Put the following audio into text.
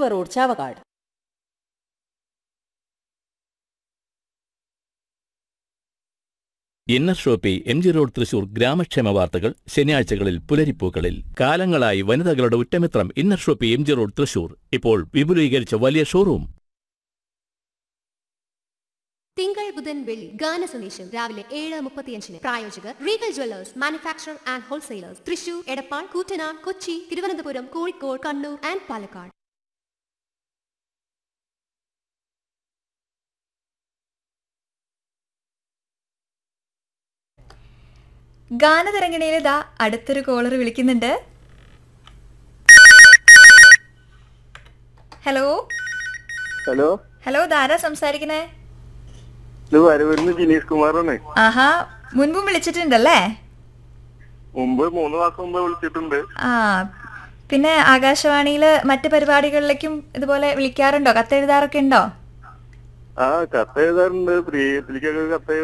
കീവ road Chavakkad inner shoppy M G road Thrissur ഗ്രാമക്ഷേമ വാർത്തകൾ ശനിയാഴ്ചകളിൽ പുലരിപ്പൂക്കളിൽ കാലങ്ങളായി വനിതകളുടെ ഉറ്റമിത്രം inner shoppy M G road Thrissur ഇപ്പോൾ വിപുലീകരിച്ച വലിയ ഷോറൂം തിങ്കൾ ബുധൻ വെള്ളി ഗാന സന്ദേശം രാവിലെ ഏഴ് മുപ്പത്തിയഞ്ചിന് പ്രായോജകർ Regal jewellers manufacture and wholesalers Thrissur Edappal Koottanad Kochi Thiruvananthapuram Kozhikode Kannur and Palakkad ഗാനതരംഗിണിയിൽ ഇതാ അടുത്തൊരു കോളർ വിളിക്കുന്നുണ്ട് ഹലോ ഹലോ ഹലോ ധാരാ സംസാരിക്കണേ ഇത് വരവരുന്ന് ജിനീഷ് കുമാറാണ് ആഹാ മുൻപും വിളിച്ചിട്ടുണ്ടല്ലേ മുമ്പ് മൂന്ന് മാസം മുമ്പ് വിളിച്ചിട്ടുണ്ട് ആ പിന്നെ ആകാശവാണിയിൽ മറ്റ് പരിപാടികളിലേക്കും ഇതുപോലെ വിളിക്കാറുണ്ടോ കത്തെഴുതാറൊക്കെ ഉണ്ടോ ആ കത്ത് എഴുതാറുണ്ട് പ്രിയത്തിലേക്കൊക്കെ കത്ത്